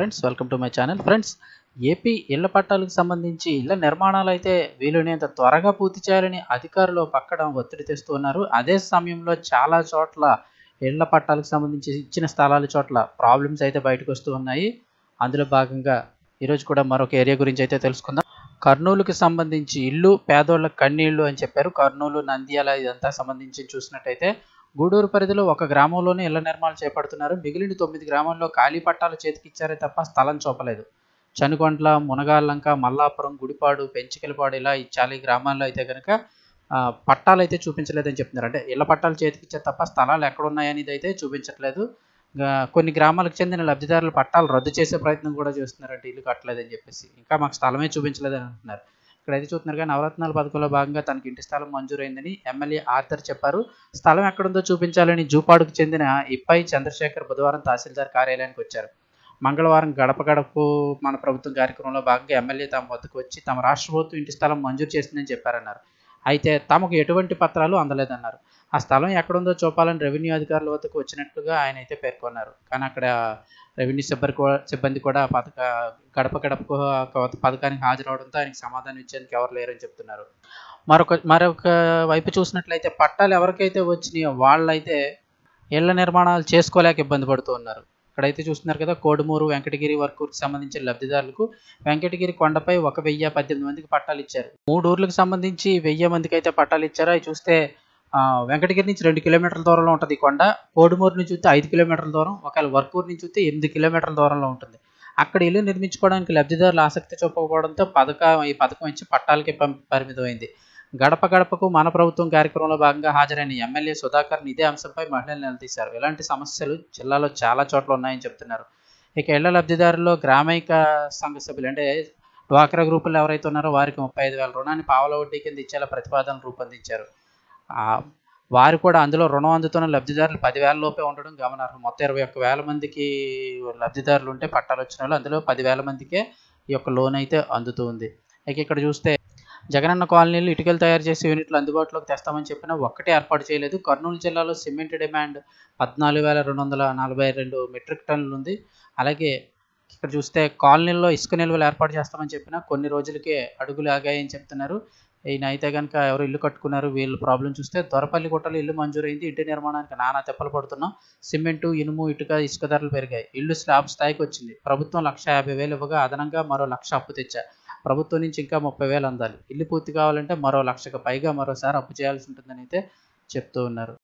friends welcome to my channel friends AP ఇళ్ల పట్టాలకు సంబంధించి ఇళ్ల నిర్మాణాలు అయితే వీలునేంత త్వరగా పూర్తి చేయాలని అధికారులు పక్కన ఒత్తిడి తెస్తూ ఉన్నారు అదే సమయంలో చాలా చోట్ల ఇళ్ల పట్టాలకు సంబంధించి ఇచ్చిన స్థలాల చోట్ల ప్రాబ్లమ్స్ అయితే బయటకు వస్తూ ఉన్నాయి అందులో భాగంగా ఈరోజు కూడా మరొక ఏరియా గురించి అయితే తెలుసుకుందాం కర్నూలుకి సంబంధించి ఇల్లు పేదోళ్ళ కన్నీళ్లు అని చెప్పారు కర్నూలు నంద్యాల ఇదంతా సంబంధించి చూసినట్టయితే గూడూరు పరిధిలో ఒక గ్రామంలోనే ఇళ్ల నిర్మాణాలు చేపడుతున్నారు మిగిలిన తొమ్మిది గ్రామాల్లో ఖాళీ పట్టాలు చేతికిచ్చారే తప్ప స్థలం చూపలేదు చనుగొంట్ల మునగాళ్ళంక మల్లాపురం గుడిపాడు పెంచికలపాడు ఇలా ఈ చాలా ఈ గ్రామాల్లో అయితే కనుక ఆ, పట్టాలు అయితే చూపించలేదని చెప్తున్నారు అంటే ఇళ్ల పట్టాలు చేతికిచ్చారు తప్ప స్థలాలు ఎక్కడ ఉన్నాయనేది అయితే చూపించట్లేదు ఇంకా కొన్ని గ్రామాలకు చెందిన లబ్ధిదారుల పట్టాలు రద్దు చేసే ప్రయత్నం కూడా చేస్తున్నారంటే ఇల్లు కట్టలేదని చెప్పేసి ఇంకా మాకు స్థలమే చూపించలేదని అంటున్నారు ఇక్కడైతే చూస్తున్నారుగా నవరత్నాల పథకంలో భాగంగా తనకి ఇంటి స్థలం మంజూరైందని ఎమ్మెల్యే ఆర్థర్ చెప్పారు స్థలం ఎక్కడుందో చూపించాలని జూపాడుకు చెందిన ఇప్పై చంద్రశేఖర్ బుధవారం తహసీల్దార్ కార్యాలయానికి వచ్చారు మంగళవారం గడప గడపకు మన ప్రభుత్వం కార్యక్రమంలో భాగంగా ఎమ్మెల్యే తమ వద్దకు వచ్చి తమ రాష్ట్ర ప్రభుత్వం ఇంటి స్థలం మంజూరు చేసిందని చెప్పారన్నారు అయితే తమకు ఎటువంటి పత్రాలు అందలేదన్నారు ఆ స్థలం ఎక్కడుందో చూపాలని రెవెన్యూ అధికారుల వద్దకు వచ్చినట్లుగా ఆయన అయితే పేర్కొన్నారు కానీ అక్కడ రెవెన్యూ సిబ్బంది కూడా సిబ్బంది కూడా ఆ పథక గడప గడపకు ఆ పథకానికి హాజరవడంతో ఆయనకి సమాధానం ఇచ్చేందుకు ఎవరు లేరని చెప్తున్నారు మరొక మరొక వైపు చూసినట్లయితే పట్టాలు ఎవరికైతే వచ్చినాయో వాళ్ళైతే ఇళ్ల నిర్మాణాలు చేసుకోలేక ఇబ్బంది పడుతూ ఉన్నారు ఇక్కడైతే చూస్తున్నారు కదా కోడుమూరు వెంకటగిరి వర్క్కి సంబంధించిన లబ్ధిదారులకు వెంకటగిరి కొండపై ఒక వెయ్యి పద్దెనిమిది మందికి పట్టాలు ఇచ్చారు మూడు ఊర్లకు సంబంధించి వెయ్యి మందికి అయితే పట్టాలు ఇచ్చారు అవి చూస్తే ఆ, వెంకటగిరి నుంచి రెండు కిలోమీటర్ల దూరంలో ఉంటుంది ఈ కొండ కోడుమూరు నుంచి చూస్తే ఐదు కిలోమీటర్ల దూరం ఒకవేళ వర్కూరు నుంచి చూస్తే ఎనిమిది కిలోమీటర్ల దూరంలో ఉంటుంది అక్కడ ఇల్లు నిర్మించుకోవడానికి లబ్ధిదారులు ఆసక్తి చూపకపోవడంతో పథకం ఈ పథకం ఇచ్చి పట్టాలకి పం- పరిమితమైంది గడప గడపకు మన ప్రభుత్వం కార్యక్రమంలో భాగంగా హాజరైన ఎమ్మెల్యే సుధాకర్ ఇదే అంశంపై మహిళలు నిలదీశారు ఇలాంటి సమస్యలు జిల్లాలో చాలా చోట్ల ఉన్నాయని చెప్తున్నారు ఇక ఇళ్ల లబ్ధిదారుల్లో గ్రామైక సంఘ సభ్యులు అంటే డ్వాక్రా గ్రూపులు ఎవరైతే ఉన్నారో వారికి ముప్పై ఐదు వేల రుణాన్ని పావల వడ్డీ కింద ఇచ్చేలా ప్రతిపాదనలు రూపొందించారు ఆ, వారు కూడా అందులో రుణం అందుతున్న లబ్ధిదారులు పదివేల లోపే ఉండడం గమనార్హం మొత్తం ఇరవై ఒక్క వేల మందికి లబ్ధిదారులు ఉంటే పట్టాలు వచ్చిన వాళ్ళు అందులో పదివేల మందికే ఈ యొక్క లోన్ అయితే అందుతూ ఉంది ఇక ఇక్కడ చూస్తే జగనన్న కాలనీలు ఇటుకలు తయారు చేసే యూనిట్లు అందుబాటులోకి తెస్తామని చెప్పినా ఒక్కటే ఏర్పాటు చేయలేదు కర్నూలు జిల్లాలో సిమెంట్ డిమాండ్ పద్నాలుగు వేల రెండు వందల నలభై రెండు మెట్రిక్ టన్నులు ఉంది అలాగే ఇక్కడ చూస్తే కాలనీల్లో ఇసుక నిల్వలు ఏర్పాటు చేస్తామని చెప్పినా కొన్ని రోజులకే అడుగులు ఆగాయని చెప్తున్నారు ఈయన అయితే కనుక ఎవరు ఇల్లు కట్టుకున్నారు వీళ్ళ ప్రాబ్లం చూస్తే దొరపల్లి గుట్టలో ఇల్లు మంజూరైంది ఇంటి నిర్మాణానికి నానా తెప్పలు పడుతున్నాం సిమెంటు ఇనుము ఇటుక ఇసుక ధరలు పెరిగాయి ఇల్లు స్లాబ్ స్థాయికి వచ్చింది ప్రభుత్వం లక్ష యాభై వేలు ఇవ్వగా అదనంగా మరో లక్ష అప్పు తెచ్చా ప్రభుత్వం నుంచి ఇంకా ముప్పై వేలు అందాలి ఇల్లు పూర్తి కావాలంటే మరో లక్షకు పైగా మరోసారి అప్పు చేయాల్సి ఉంటుందని అయితే చెప్తూ ఉన్నారు